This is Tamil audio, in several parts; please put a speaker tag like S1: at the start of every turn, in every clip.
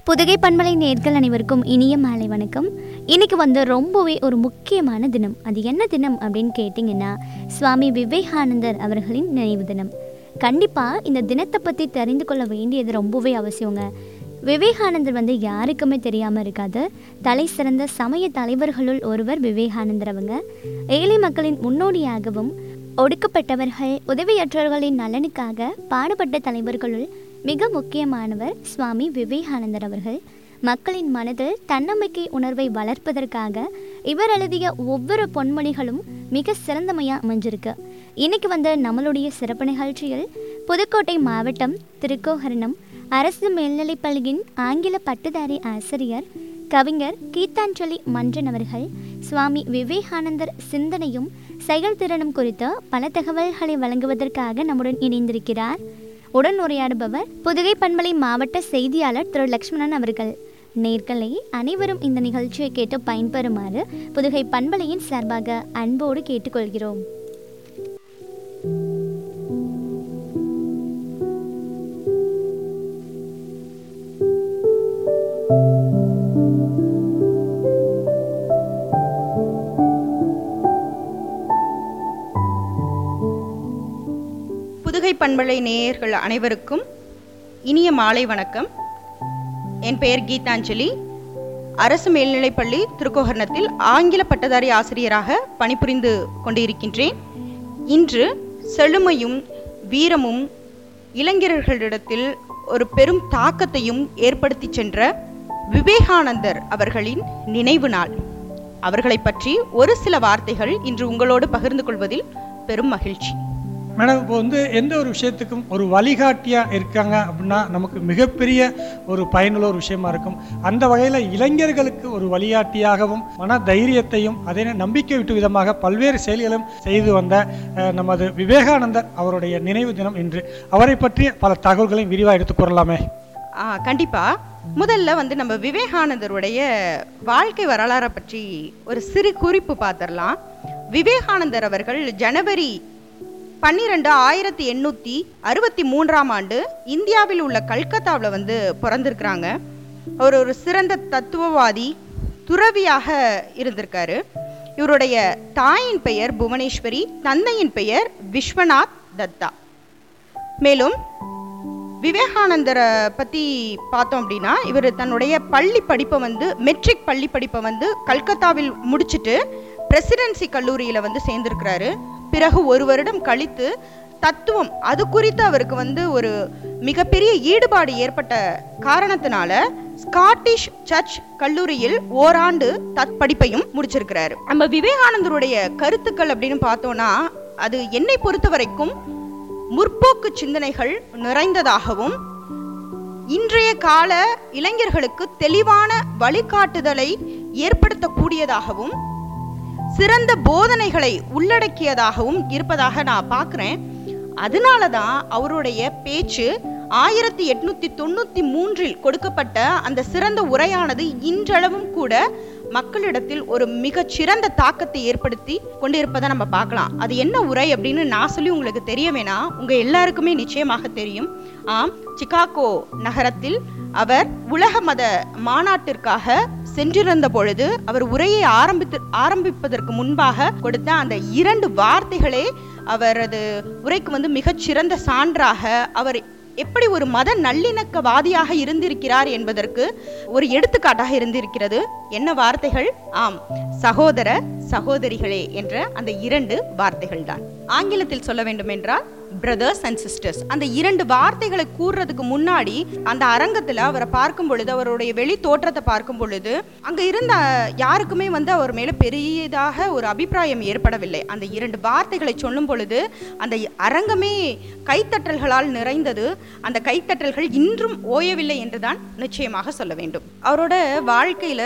S1: புதுகை பண்பலை நேர்கள் அனைவருக்கும் இனிய மாலை வணக்கம் இன்னைக்கு வந்து ரொம்பவே ஒரு முக்கியமான தினம் அது என்ன தினம் அப்படின்னு கேட்டிங்கன்னா சுவாமி விவேகானந்தர் அவர்களின் நினைவு தினம் கண்டிப்பாக இந்த தினத்தை பற்றி தெரிந்து கொள்ள வேண்டியது ரொம்பவே அவசியங்க விவேகானந்தர் வந்து யாருக்குமே தெரியாமல் இருக்காது தலை சிறந்த சமய தலைவர்களுள் ஒருவர் விவேகானந்தர் அவங்க ஏழை மக்களின் முன்னோடியாகவும் ஒடுக்கப்பட்டவர்கள் உதவியற்றவர்களின் நலனுக்காக பாடுபட்ட தலைவர்களுள் மிக முக்கியமானவர் சுவாமி விவேகானந்தர் அவர்கள் மக்களின் மனதில் தன்னம்பிக்கை உணர்வை வளர்ப்பதற்காக இவர் எழுதிய ஒவ்வொரு பொன்மொழிகளும் மிக சிறந்தமையாக அமைஞ்சிருக்கு இன்னைக்கு வந்து நம்மளுடைய சிறப்பு நிகழ்ச்சியில் புதுக்கோட்டை மாவட்டம் திருக்கோகரணம் அரசு மேல்நிலைப்பள்ளியின் ஆங்கில பட்டதாரி ஆசிரியர் கவிஞர் கீதாஞ்சலி மன்றன் அவர்கள் சுவாமி விவேகானந்தர் சிந்தனையும் செயல்திறனும் குறித்து பல தகவல்களை வழங்குவதற்காக நம்முடன் இணைந்திருக்கிறார் உடன் உரையாடுபவர் புதுகை பண்பலை மாவட்ட செய்தியாளர் திரு லக்ஷ்மணன் அவர்கள் நேர்களை அனைவரும் இந்த நிகழ்ச்சியை கேட்டு பயன்பெறுமாறு புதுகை பண்பலையின் சார்பாக அன்போடு கேட்டுக்கொள்கிறோம்
S2: புதுகை பண்பலை நேயர்கள் அனைவருக்கும் இனிய மாலை வணக்கம் என் பெயர் கீதாஞ்சலி அரசு மேல்நிலைப்பள்ளி திருக்கோகர்ணத்தில் ஆங்கில பட்டதாரி ஆசிரியராக பணிபுரிந்து கொண்டிருக்கின்றேன் இன்று செழுமையும் வீரமும் இளைஞர்களிடத்தில் ஒரு பெரும் தாக்கத்தையும் ஏற்படுத்தி சென்ற விவேகானந்தர் அவர்களின் நினைவு நாள் அவர்களை பற்றி ஒரு சில வார்த்தைகள் இன்று உங்களோடு பகிர்ந்து கொள்வதில் பெரும் மகிழ்ச்சி
S3: மேடம் இப்போ வந்து எந்த ஒரு விஷயத்துக்கும் ஒரு வழிகாட்டியாக இருக்காங்க அப்படின்னா நமக்கு மிகப்பெரிய ஒரு பயனுள்ள ஒரு விஷயமா இருக்கும் அந்த வகையில் இளைஞர்களுக்கு ஒரு வழிகாட்டியாகவும் மன தைரியத்தையும் அதே நேரம் நம்பிக்கை விட்டு விதமாக பல்வேறு செயல்களும் செய்து வந்த அஹ், நமது விவேகானந்தர் அவருடைய நினைவு தினம் இன்று அவரை பற்றிய பல தகவல்களையும் விரிவாக எடுத்துக் கூறலாமே
S2: ஆ கண்டிப்பா முதல்ல வந்து நம்ம விவேகானந்தருடைய வாழ்க்கை வரலாறை பற்றி ஒரு சிறு குறிப்பு பார்த்துடலாம் விவேகானந்தர் அவர்கள் ஜனவரி பன்னிரெண்டு ஆயிரத்தி எண்ணூற்றி அறுபத்தி மூன்றாம் ஆண்டு இந்தியாவில் உள்ள கல்கத்தாவில் வந்து பிறந்திருக்கிறாங்க அவர் ஒரு சிறந்த தத்துவவாதி துறவியாக இருந்திருக்காரு இவருடைய தாயின் பெயர் புவனேஸ்வரி தந்தையின் பெயர் விஸ்வநாத் தத்தா மேலும் விவேகானந்தரை பற்றி பார்த்தோம் அப்படின்னா இவர் தன்னுடைய பள்ளி படிப்பை வந்து மெட்ரிக் பள்ளி படிப்பை வந்து கல்கத்தாவில் முடிச்சுட்டு பிரசிடென்சி கல்லூரியில் வந்து சேர்ந்திருக்கிறாரு பிறகு ஒரு வருடம் கழித்து தத்துவம் அது குறித்து அவருக்கு வந்து ஒரு மிகப்பெரிய ஈடுபாடு ஏற்பட்ட காரணத்தினால ஸ்காட்டிஷ் சர்ச் கல்லூரியில் ஓராண்டு தத் படிப்பையும் முடிச்சிருக்கிறாரு நம்ம விவேகானந்தருடைய கருத்துக்கள் அப்படின்னு பார்த்தோம்னா அது என்னை பொறுத்த வரைக்கும் முற்போக்கு சிந்தனைகள் நிறைந்ததாகவும் இன்றைய கால இளைஞர்களுக்கு தெளிவான வழிகாட்டுதலை ஏற்படுத்தக்கூடியதாகவும் சிறந்த போதனைகளை உள்ளடக்கியதாகவும் இருப்பதாக நான் பார்க்குறேன் அதனால தான் அவருடைய பேச்சு ஆயிரத்தி எட்நூத்தி தொண்ணூத்தி மூன்றில் கொடுக்கப்பட்ட அந்த சிறந்த உரையானது இன்றளவும் கூட மக்களிடத்தில் ஒரு மிகச் சிறந்த தாக்கத்தை ஏற்படுத்தி கொண்டிருப்பதை நம்ம பார்க்கலாம் அது என்ன உரை அப்படின்னு நான் சொல்லி உங்களுக்கு தெரிய வேணாம் உங்க எல்லாருக்குமே நிச்சயமாக தெரியும் ஆம் சிகாகோ நகரத்தில் அவர் உலக மத மாநாட்டிற்காக சென்றிருந்த பொழுது அவர் உரையை ஆரம்பித்து ஆரம்பிப்பதற்கு முன்பாக கொடுத்த அந்த இரண்டு வார்த்தைகளே அவரது உரைக்கு வந்து மிகச்சிறந்த சான்றாக அவர் எப்படி ஒரு மத நல்லிணக்கவாதியாக இருந்திருக்கிறார் என்பதற்கு ஒரு எடுத்துக்காட்டாக இருந்திருக்கிறது என்ன வார்த்தைகள் ஆம் சகோதர சகோதரிகளே என்ற அந்த இரண்டு வார்த்தைகள் தான் ஆங்கிலத்தில் சொல்ல வேண்டும் என்றால் பிரதர்ஸ் அண்ட் சிஸ்டர்ஸ் அந்த இரண்டு வார்த்தைகளை கூறுறதுக்கு முன்னாடி அந்த அரங்கத்துல அவரை பார்க்கும் பொழுது அவருடைய வெளி தோற்றத்தை பார்க்கும் பொழுது அங்க இருந்த யாருக்குமே வந்து அவர் மேல பெரியதாக ஒரு அபிப்பிராயம் ஏற்படவில்லை அந்த இரண்டு வார்த்தைகளை சொல்லும் பொழுது அந்த அரங்கமே கைத்தட்டல்களால் நிறைந்தது அந்த கைத்தட்டல்கள் இன்றும் ஓயவில்லை என்றுதான் நிச்சயமாக சொல்ல வேண்டும் அவரோட வாழ்க்கையில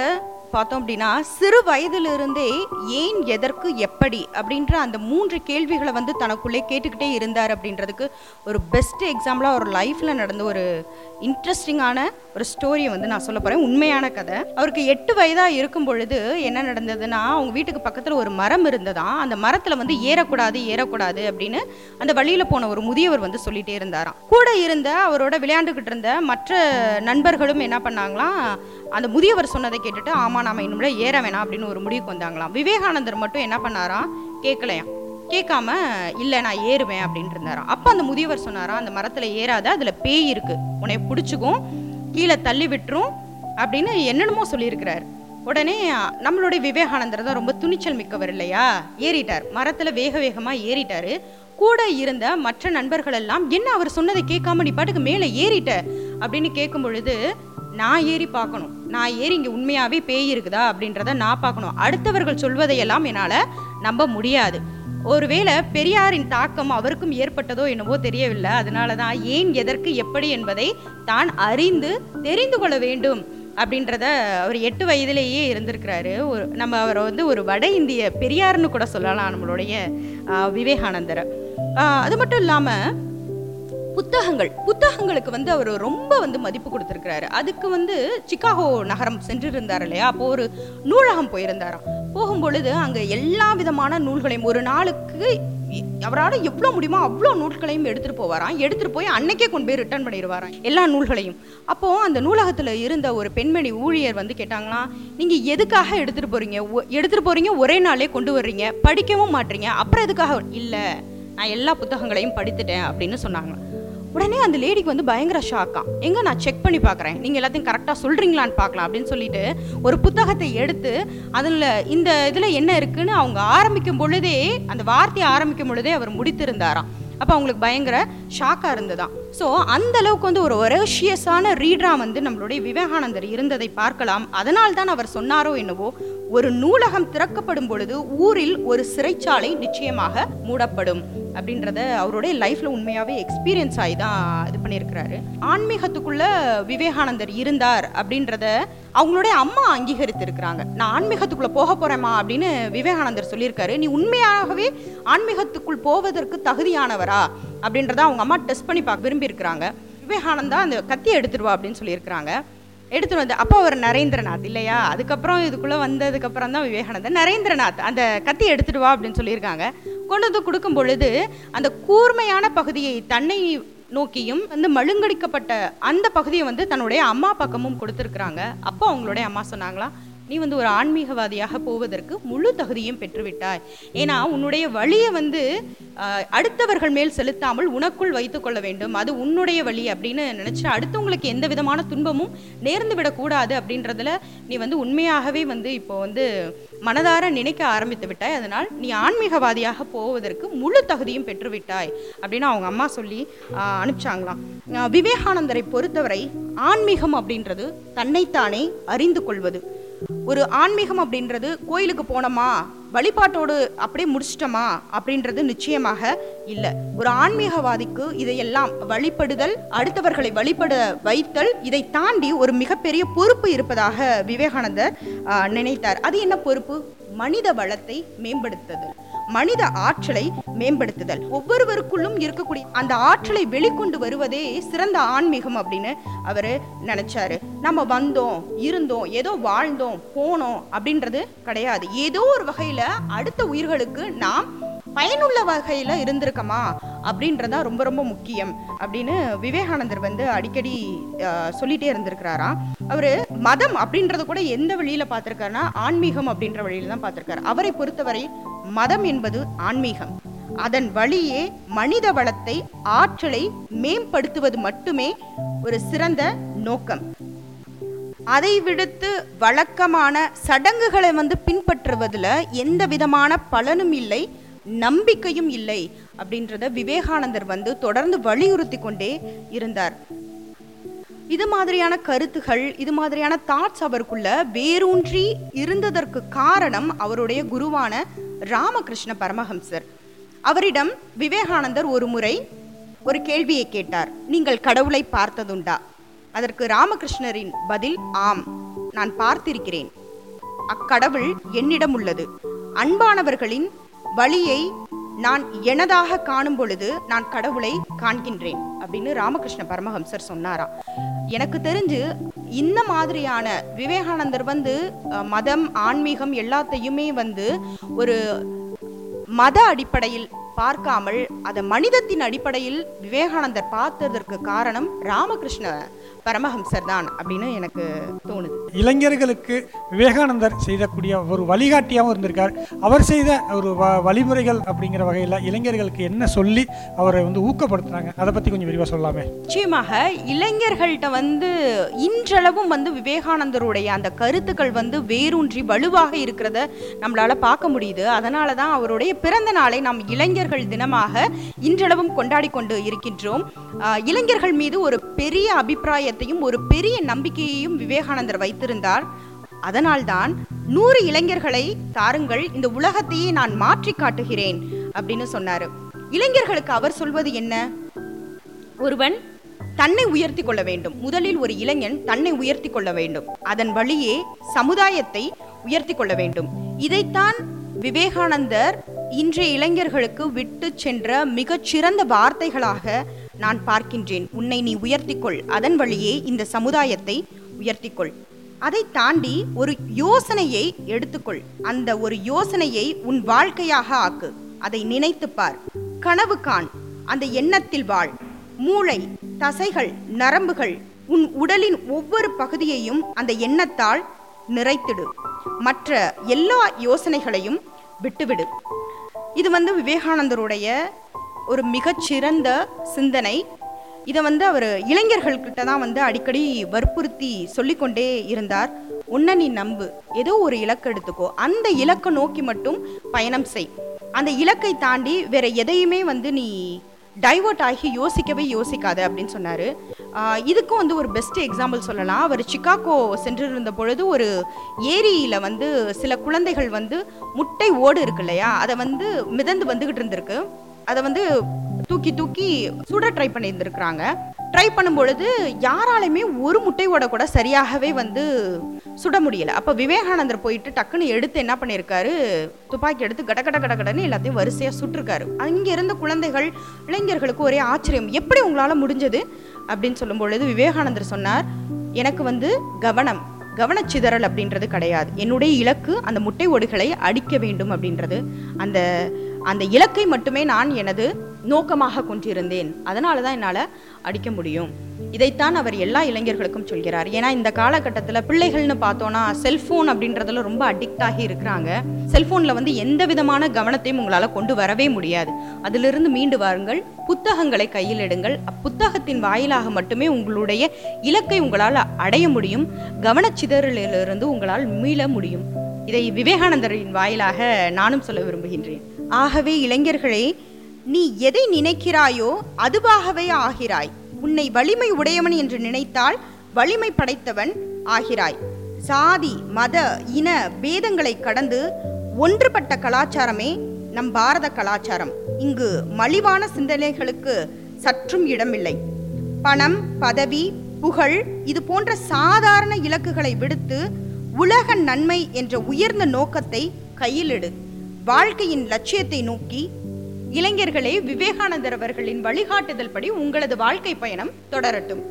S2: பார்த்தோம் அப்படின்னா சிறு வயதிலிருந்தே ஏன் எதற்கு எப்படி அப்படின்ற அந்த மூன்று கேள்விகளை வந்து தனக்குள்ளே கேட்டுக்கிட்டே இருந்தார் அப்படின்றதுக்கு ஒரு பெஸ்ட் எக்ஸாம்பிளாக ஒரு லைஃப்பில் நடந்த ஒரு இன்ட்ரெஸ்டிங்கான ஒரு ஸ்டோரியை வந்து நான் சொல்ல போகிறேன் உண்மையான கதை அவருக்கு எட்டு வயதாக இருக்கும் பொழுது என்ன நடந்ததுன்னா அவங்க வீட்டுக்கு பக்கத்தில் ஒரு மரம் இருந்ததாம் அந்த மரத்தில் வந்து ஏறக்கூடாது ஏறக்கூடாது அப்படின்னு அந்த வழியில் போன ஒரு முதியவர் வந்து சொல்லிட்டே இருந்தாராம் கூட இருந்த அவரோட விளையாண்டுக்கிட்டு இருந்த மற்ற நண்பர்களும் என்ன பண்ணாங்களாம் அந்த முதியவர் சொன்னதை கேட்டுட்டு ஆமா நாம இன்னும் ஏற வேணாம் அப்படின்னு ஒரு முடிவுக்கு வந்தாங்களாம் விவேகானந்தர் மட்டும் என்ன பண்ணாராம் கேட்கலையாம் கேட்காம இல்லை நான் ஏறுவேன் அப்படின்ட்டு இருந்தாராம் அப்போ அந்த முதியவர் சொன்னாராம் அந்த மரத்தில் ஏறாத அதில் பேய் இருக்கு உன்னை பிடிச்சிக்கும் கீழே தள்ளி விட்டுரும் அப்படின்னு என்னென்னமோ சொல்லியிருக்கிறாரு உடனே நம்மளுடைய விவேகானந்தர் தான் ரொம்ப துணிச்சல் மிக்கவர் இல்லையா ஏறிட்டார் மரத்தில் வேக வேகமாக ஏறிட்டாரு கூட இருந்த மற்ற நண்பர்கள் எல்லாம் என்ன அவர் சொன்னதை கேட்காம நீ பாட்டுக்கு மேலே ஏறிட்ட அப்படின்னு கேட்கும் பொழுது நான் ஏறி பார்க்கணும் நான் ஏறி இங்கே உண்மையாகவே பேய் இருக்குதா அப்படின்றத நான் பார்க்கணும் அடுத்தவர்கள் சொல்வதையெல்லாம் என்னால் நம்ப முடியாது ஒருவேளை பெரியாரின் தாக்கம் அவருக்கும் ஏற்பட்டதோ என்னவோ தெரியவில்லை அதனால தான் ஏன் எதற்கு எப்படி என்பதை தான் அறிந்து தெரிந்து கொள்ள வேண்டும் அப்படின்றத அவர் எட்டு வயதிலேயே இருந்திருக்கிறாரு ஒரு நம்ம அவரை வந்து ஒரு வட இந்திய பெரியார்னு கூட சொல்லலாம் நம்மளுடைய ஆஹ், விவேகானந்தரை ஆஹ், அது மட்டும் இல்லாமல் புத்தகங்கள் புத்தகங்களுக்கு வந்து அவர் ரொம்ப வந்து மதிப்பு கொடுத்துருக்கிறாரு அதுக்கு வந்து சிக்காகோ நகரம் சென்றிருந்தார் இல்லையா அப்போ ஒரு நூலகம் போயிருந்தாராம் போகும்பொழுது அங்கே எல்லா விதமான நூல்களையும் ஒரு நாளுக்கு இ- அவரால் எவ்வளோ முடியுமோ அவ்வளோ நூல்களையும் எடுத்துகிட்டு போவாராம் எடுத்துகிட்டு போய் அன்னைக்கே கொண்டு போய் ரிட்டர்ன் பண்ணிடுவாராம் எல்லா நூல்களையும் அப்போது அந்த நூலகத்தில் இருந்த ஒரு பெண்மணி ஊழியர் வந்து கேட்டாங்களாம் நீங்கள் எதுக்காக எடுத்துகிட்டு போகிறீங்க எடுத்துகிட்டு போகிறீங்க ஒரே நாளே கொண்டு வர்றீங்க படிக்கவும் மாட்டீங்க அப்புறம் எதுக்காக இல்லை நான் எல்லா புத்தகங்களையும் படித்துட்டேன் அப்படின்னு சொன்னாங்க உடனே அந்த லேடிக்கு வந்து பயங்கர ஷாக்கா எங்க நான் செக் பண்ணி பார்க்குறேன் நீங்கள் எல்லாத்தையும் கரெக்டாக சொல்கிறீங்களான்னு பார்க்கலாம் அப்படின்னு சொல்லிட்டு ஒரு புத்தகத்தை எடுத்து அதில் இந்த இதில் என்ன இருக்குன்னு அவங்க ஆரம்பிக்கும் பொழுதே அந்த வார்த்தையை ஆரம்பிக்கும் பொழுதே அவர் முடித்திருந்தாராம் அப்போ அவங்களுக்கு பயங்கர ஷாக்காக இருந்ததாம் ஸோ அந்த அளவுக்கு வந்து ஒரு ஒரேஷியஸான ரீடரா வந்து நம்மளுடைய விவேகானந்தர் இருந்ததை பார்க்கலாம் அதனால் தான் அவர் சொன்னாரோ என்னவோ ஒரு நூலகம் திறக்கப்படும் பொழுது ஊரில் ஒரு சிறைச்சாலை நிச்சயமாக மூடப்படும் அப்படின்றத அவருடைய லைஃப்ல உண்மையாவே எக்ஸ்பீரியன்ஸ் ஆகி தான் இது பண்ணியிருக்கிறாரு ஆன்மீகத்துக்குள்ள விவேகானந்தர் இருந்தார் அப்படின்றத அவங்களுடைய அம்மா அங்கீகரித்திருக்கிறாங்க நான் ஆன்மீகத்துக்குள்ள போக போறேம்மா அப்படின்னு விவேகானந்தர் சொல்லியிருக்காரு நீ உண்மையாகவே ஆன்மீகத்துக்குள் போவதற்கு தகுதியானவரா அப்படின்றத அவங்க அம்மா டெஸ்ட் பண்ணி பார்க்க விரும்பி இருக்கிறாங்க விவேகானந்தா அந்த கத்தியை எடுத்துருவா அப்படின்னு சொல்லியிருக்கிறாங்க எடுத்துட்டு வந்து அப்போ அவர் நரேந்திரநாத் இல்லையா அதுக்கப்புறம் இதுக்குள்ளே வந்ததுக்கப்புறம் தான் விவேகானந்தர் நரேந்திரநாத் அந்த கத்தி எடுத்துட்டு வா அப்படின்னு சொல்லியிருக்காங்க கொண்டு வந்து கொடுக்கும் பொழுது அந்த கூர்மையான பகுதியை தன்னை நோக்கியும் வந்து மழுங்கடிக்கப்பட்ட அந்த பகுதியை வந்து தன்னுடைய அம்மா பக்கமும் கொடுத்துருக்குறாங்க அப்போ அவங்களுடைய அம்மா சொன்னாங்களா நீ வந்து ஒரு ஆன்மீகவாதியாக போவதற்கு முழு தகுதியும் பெற்றுவிட்டாய் ஏன்னா உன்னுடைய வழியை வந்து ஆஹ், அடுத்தவர்கள் மேல் செலுத்தாமல் உனக்குள் வைத்துக்கொள்ள வேண்டும் அது உன்னுடைய வழி அப்படின்னு நினைச்சு அடுத்தவங்களுக்கு எந்த விதமான துன்பமும் நேர்ந்து விடக்கூடாது அப்படின்றதுல நீ வந்து உண்மையாகவே வந்து இப்போ வந்து மனதார நினைக்க ஆரம்பித்து விட்டாய் அதனால் நீ ஆன்மீகவாதியாக போவதற்கு முழு தகுதியும் பெற்றுவிட்டாய் அப்படின்னு அவங்க அம்மா சொல்லி ஆஹ், அனுப்பிச்சாங்களாம் ஆஹ், விவேகானந்தரை பொறுத்தவரை ஆன்மீகம் அப்படின்றது தன்னைத்தானே அறிந்து கொள்வது ஒரு ஆன்மீகம் அப்படின்றது கோயிலுக்கு போனோமா வழிபாட்டோடு அப்படியே முடிச்சிட்டோமா அப்படின்றது நிச்சயமாக இல்லை ஒரு ஆன்மீகவாதிக்கு இதையெல்லாம் வழிபடுதல் அடுத்தவர்களை வழிபட வைத்தல் இதை தாண்டி ஒரு மிகப்பெரிய பொறுப்பு இருப்பதாக விவேகானந்தர் ஆஹ், நினைத்தார் அது என்ன பொறுப்பு மனித வளத்தை மேம்படுத்துதல் மனித ஆற்றலை மேம்படுத்துதல் ஒவ்வொருவருக்குள்ளும் இருக்கக்கூடிய அந்த ஆற்றலை வெளிக்கொண்டு வருவதே சிறந்த ஆன்மீகம் அப்படின்னு அவர் நினைச்சாரு நம்ம வந்தோம் இருந்தோம் ஏதோ வாழ்ந்தோம் போனோம் அப்படின்றது கிடையாது ஏதோ ஒரு வகையில அடுத்த உயிர்களுக்கு நாம் பயனுள்ள வகையில இருந்திருக்கமா அப்படின்றதா ரொம்ப ரொம்ப முக்கியம் அப்படின்னு விவேகானந்தர் வந்து அடிக்கடி அஹ், சொல்லிட்டே இருந்திருக்கிறாராம் அவரு மதம் அப்படின்றத கூட எந்த வழியில பார்த்திருக்காருன்னா ஆன்மீகம் அப்படின்ற வழியில தான் பார்த்திருக்காரு அவரை பொறுத்தவரை மதம் என்பது ஆன்மீகம் அதன் வழியே மனித வளத்தை ஆற்றலை மேம்படுத்துவது மட்டுமே ஒரு சிறந்த நோக்கம் அதை விடுத்து வழக்கமான சடங்குகளை வந்து பின்பற்றுவதில் எந்த விதமான பலனும் இல்லை நம்பிக்கையும் இல்லை அப்படின்றத விவேகானந்தர் வந்து தொடர்ந்து வலியுறுத்தி கொண்டே இருந்தார் இது மாதிரியான கருத்துகள் இது மாதிரியான தாட்ஸ் அவருக்குள்ள வேரூன்றி இருந்ததற்கு காரணம் அவருடைய குருவான ராமகிருஷ்ண பரமஹம்சர் அவரிடம் விவேகானந்தர் ஒரு முறை ஒரு கேள்வியை கேட்டார் நீங்கள் கடவுளை பார்த்ததுண்டா அதற்கு ராமகிருஷ்ணரின் பதில் ஆம் நான் பார்த்திருக்கிறேன் அக்கடவுள் என்னிடம் உள்ளது அன்பானவர்களின் வழியை நான் எனதாக காணும் பொழுது நான் கடவுளை காண்கின்றேன் அப்படின்னு ராமகிருஷ்ண பரமஹம்சர் சொன்னாரா எனக்கு தெரிஞ்சு இந்த மாதிரியான விவேகானந்தர் வந்து அஹ், மதம் ஆன்மீகம் எல்லாத்தையுமே வந்து ஒரு மத அடிப்படையில் பார்க்காமல் அதை மனிதத்தின் அடிப்படையில் விவேகானந்தர் பார்த்ததற்கு காரணம் ராமகிருஷ்ண பரமஹம்சர் தான் அப்படின்னு எனக்கு தோணுது
S3: இளைஞர்களுக்கு விவேகானந்தர் செய்யக்கூடிய ஒரு வழிகாட்டியாகவும் இருந்திருக்கார் அவர் செய்த ஒரு வ வழிமுறைகள் அப்படிங்கிற வகையில் இளைஞர்களுக்கு என்ன சொல்லி அவரை வந்து ஊக்கப்படுத்துனாங்க அதை பற்றி கொஞ்சம் விரிவாக சொல்லலாமே
S2: நிச்சயமாக இளைஞர்கள்ட்ட வந்து இன்றளவும் வந்து விவேகானந்தருடைய அந்த கருத்துக்கள் வந்து வேரூன்றி வலுவாக இருக்கிறத நம்மளால பார்க்க முடியுது அதனால தான் அவருடைய பிறந்த நாளை நாம் இளைஞர்கள் தினமாக இன்றளவும் கொண்டாடி கொண்டு இருக்கின்றோம் ஆஹ் இளைஞர்கள் மீது ஒரு பெரிய அபிப்பிராயத்தையும் ஒரு பெரிய நம்பிக்கையையும் விவேகானந்தர் வைத்திருந்தார் அதனால்தான் நூறு இளைஞர்களை தாருங்கள் இந்த உலகத்தையே நான் மாற்றி காட்டுகிறேன் அப்படின்னு சொன்னாரு இளைஞர்களுக்கு அவர் சொல்வது என்ன ஒருவன் தன்னை உயர்த்தி கொள்ள வேண்டும் முதலில் ஒரு இளைஞன் தன்னை உயர்த்தி கொள்ள வேண்டும் அதன் வழியே சமுதாயத்தை உயர்த்தி கொள்ள வேண்டும் இதைத்தான் விவேகானந்தர் இன்றைய இளைஞர்களுக்கு விட்டு சென்ற மிகச் சிறந்த வார்த்தைகளாக நான் பார்க்கின்றேன் உன்னை நீ உயர்த்திக்கொள் அதன் வழியே இந்த சமுதாயத்தை உயர்த்திக்கொள் அதை தாண்டி ஒரு யோசனையை எடுத்துக்கொள் அந்த ஒரு யோசனையை உன் வாழ்க்கையாக ஆக்கு அதை நினைத்துப் பார் கனவு காண் அந்த எண்ணத்தில் வாழ் மூளை தசைகள் நரம்புகள் உன் உடலின் ஒவ்வொரு பகுதியையும் அந்த எண்ணத்தால் நிறைத்திடு மற்ற எல்லா யோசனைகளையும் விட்டுவிடு இது வந்து விவேகானந்தருடைய ஒரு மிகச்சிறந்த சிந்தனை இதை வந்து அவர் இளைஞர்கள்கிட்ட தான் வந்து அடிக்கடி வற்புறுத்தி சொல்லிக்கொண்டே இருந்தார் உன்னை நீ நம்பு ஏதோ ஒரு இலக்கு எடுத்துக்கோ அந்த இலக்கை நோக்கி மட்டும் பயணம் செய் அந்த இலக்கை தாண்டி வேற எதையுமே வந்து நீ டைவர்ட் ஆகி யோசிக்கவே யோசிக்காத அப்படின்னு சொன்னார் இதுக்கும் வந்து ஒரு பெஸ்ட் எக்ஸாம்பிள் சொல்லலாம் அவர் சிக்காகோ சென்றிருந்த பொழுது ஒரு ஏரியில் வந்து சில குழந்தைகள் வந்து முட்டை ஓடு இருக்கு இல்லையா அதை வந்து மிதந்து வந்துகிட்டு இருந்திருக்கு அதை வந்து தூக்கி தூக்கி சுட ட்ரை பண்ணியிருந்திருக்கிறாங்க ட்ரை பண்ணும் பொழுது யாராலையுமே ஒரு முட்டை ஓட கூட சரியாகவே வந்து சுட முடியல அப்போ விவேகானந்தர் போயிட்டு டக்குன்னு எடுத்து என்ன பண்ணியிருக்காரு துப்பாக்கி எடுத்து கட கட கட கடன்னு எல்லாத்தையும் வரிசையாக சுட்டிருக்காரு அங்கே இருந்த குழந்தைகள் இளைஞர்களுக்கு ஒரே ஆச்சரியம் எப்படி உங்களால் முடிஞ்சது அப்படின்னு சொல்லும் பொழுது விவேகானந்தர் சொன்னார் எனக்கு வந்து கவனம் கவனச்சிதறல் அப்படின்றது கிடையாது என்னுடைய இலக்கு அந்த முட்டை ஓடுகளை அடிக்க வேண்டும் அப்படின்றது அந்த அந்த இலக்கை மட்டுமே நான் எனது நோக்கமாக கொண்டிருந்தேன் அதனால தான் என்னால் அடிக்க முடியும் இதைத்தான் அவர் எல்லா இளைஞர்களுக்கும் சொல்கிறார் ஏன்னா இந்த காலகட்டத்தில் பிள்ளைகள்னு பார்த்தோன்னா செல்ஃபோன் அப்படின்றதுல ரொம்ப அடிக்ட் ஆகி இருக்கிறாங்க செல்ஃபோனில் வந்து எந்த விதமான கவனத்தையும் உங்களால் கொண்டு வரவே முடியாது அதிலிருந்து மீண்டு வாருங்கள் புத்தகங்களை கையில் எடுங்கள் அப்புத்தகத்தின் வாயிலாக மட்டுமே உங்களுடைய இலக்கை உங்களால் அடைய முடியும் கவனச்சிதறலிலிருந்து உங்களால் மீள முடியும் இதை விவேகானந்தரின் வாயிலாக நானும் சொல்ல விரும்புகின்றேன் ஆகவே இளைஞர்களே நீ எதை நினைக்கிறாயோ அதுவாகவே ஆகிறாய் உன்னை வலிமை உடையவன் என்று நினைத்தால் வலிமை படைத்தவன் ஆகிறாய் சாதி மத இன பேதங்களை கடந்து ஒன்றுபட்ட கலாச்சாரமே நம் பாரத கலாச்சாரம் இங்கு மலிவான சிந்தனைகளுக்கு சற்றும் இடமில்லை பணம் பதவி புகழ் இது போன்ற சாதாரண இலக்குகளை விடுத்து உலக நன்மை என்ற உயர்ந்த நோக்கத்தை கையிலிடு வாழ்க்கையின் லட்சியத்தை நோக்கி இளைஞர்களே விவேகானந்தர் அவர்களின் வழிகாட்டுதல் படி உங்களது வாழ்க்கை பயணம் தொடரட்டும்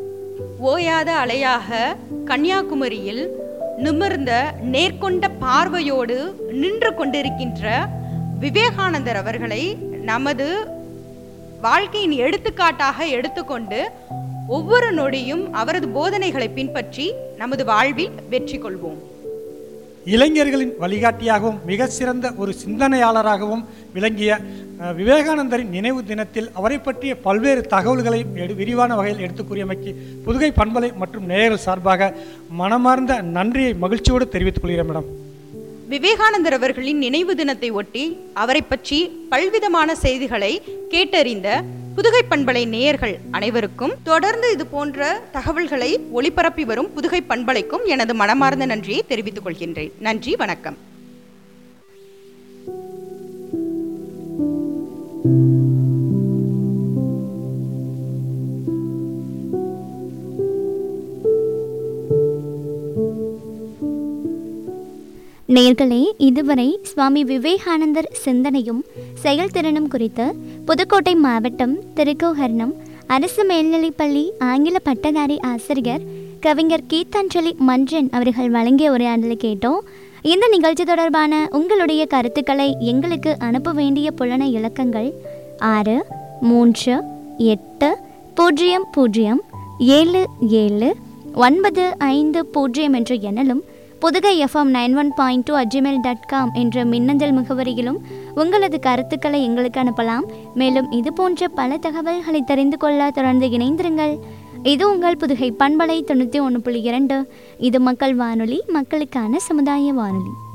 S2: ஓயாத அலையாக கன்னியாகுமரியில் நிமிர்ந்த நேர்கொண்ட பார்வையோடு நின்று கொண்டிருக்கின்ற விவேகானந்தர் அவர்களை நமது வாழ்க்கையின் எடுத்துக்காட்டாக எடுத்துக்கொண்டு ஒவ்வொரு நொடியும் அவரது போதனைகளை பின்பற்றி நமது வாழ்வில் வெற்றி கொள்வோம்
S3: இளைஞர்களின் வழிகாட்டியாகவும் மிக சிறந்த ஒரு சிந்தனையாளராகவும் விளங்கிய அஹ், விவேகானந்தரின் நினைவு தினத்தில் அவரை பற்றிய பல்வேறு தகவல்களை எடு விரிவான வகையில் எடுத்துக் கூறியமைக்கு புதுகை பண்பலை மற்றும் நேயர்கள் சார்பாக மனமார்ந்த நன்றியை மகிழ்ச்சியோடு தெரிவித்துக் கொள்கிறேன் மேடம்
S2: விவேகானந்தர் அவர்களின் நினைவு தினத்தை ஒட்டி அவரை பற்றி பல்விதமான செய்திகளை கேட்டறிந்த புதுகை பண்பலை நேயர்கள் அனைவருக்கும் தொடர்ந்து இது போன்ற தகவல்களை ஒளிபரப்பி வரும் புதுகை பண்பலைக்கும் எனது மனமார்ந்த நன்றியை தெரிவித்துக் கொள்கின்றேன் நன்றி வணக்கம்
S1: நேர்களே இதுவரை சுவாமி விவேகானந்தர் சிந்தனையும் செயல்திறனும் குறித்து புதுக்கோட்டை மாவட்டம் திருக்கோஹர்ணம் அரசு மேல்நிலைப்பள்ளி ஆங்கில பட்டதாரி ஆசிரியர் கவிஞர் கீதாஞ்சலி மஞ்சன் அவர்கள் வழங்கிய உரையாடலை கேட்டோம் இந்த நிகழ்ச்சி தொடர்பான உங்களுடைய கருத்துக்களை எங்களுக்கு அனுப்ப வேண்டிய புலன இலக்கங்கள் ஆறு மூன்று எட்டு பூஜ்ஜியம் பூஜ்ஜியம் ஏழு ஏழு ஒன்பது ஐந்து பூஜ்ஜியம் என்ற எண்ணிலும் Pudugai FM nine one point two Gmail dot com என்ற மின்னஞ்சல் முகவரியிலும் உங்களது கருத்துக்களை எங்களுக்கு அனுப்பலாம் மேலும் இது போன்ற பல தகவல்களை தெரிந்து கொள்ள தொடர்ந்து இணைந்திருங்கள் இது உங்கள் புதுகை பண்பலை தொண்ணூற்றி ஒன்று புள்ளி இரண்டு இது மக்கள் வானொலி மக்களுக்கான சமுதாய வானொலி